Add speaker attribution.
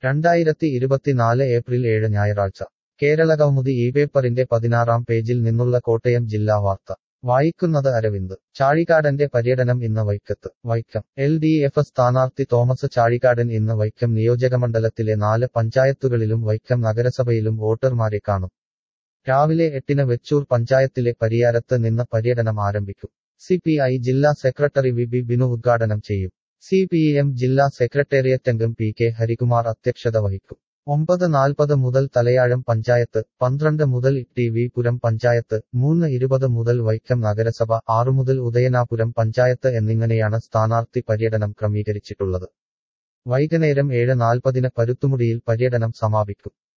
Speaker 1: രണ്ടായിരത്തി ഇരുപത്തിനാല് ഏപ്രിൽ ഏഴ് ഞായറാഴ്ച കേരളകൗമുദി ഈ പേപ്പറിന്റെ പതിനാറാം പേജിൽ നിന്നുള്ള കോട്ടയം ജില്ലാ വാർത്ത വായിക്കുന്നത് അരവിന്ദ് ചാഴികാടന്റെ പര്യടനം ഇന്ന് വൈക്കത്ത് വൈക്കം എൽ ഡി എഫ് സ്ഥാനാർത്ഥി തോമസ് ചാഴികാടൻ ഇന്ന് വൈക്കം നിയോജകമണ്ഡലത്തിലെ നാല് പഞ്ചായത്തുകളിലും വൈക്കം നഗരസഭയിലും വോട്ടർമാരെ കാണും രാവിലെ എട്ടിന് വെച്ചൂർ പഞ്ചായത്തിലെ പരിയാരത്ത് നിന്ന് പര്യടനം ആരംഭിക്കും സി പി ഐ ജില്ലാ സെക്രട്ടറി വി ബി ബിനു ഉദ്ഘാടനം ചെയ്യും സി പി എം ജില്ലാ സെക്രട്ടേറിയറ്റ് അംഗം പി കെ ഹരികുമാർ അധ്യക്ഷത വഹിക്കും ഒമ്പത് നാൽപ്പത് മുതൽ തലയാഴം പഞ്ചായത്ത് പന്ത്രണ്ട് മുതൽ ടി വി പുരം പഞ്ചായത്ത് മൂന്ന് ഇരുപത് മുതൽ വൈക്കം നഗരസഭ ആറു മുതൽ ഉദയനാപുരം പഞ്ചായത്ത് എന്നിങ്ങനെയാണ് സ്ഥാനാർത്ഥി പര്യടനം ക്രമീകരിച്ചിട്ടുള്ളത് വൈകുന്നേരം ഏഴ് നാൽപ്പതിന് പരുത്തുമുടിയിൽ പര്യടനം സമാപിക്കും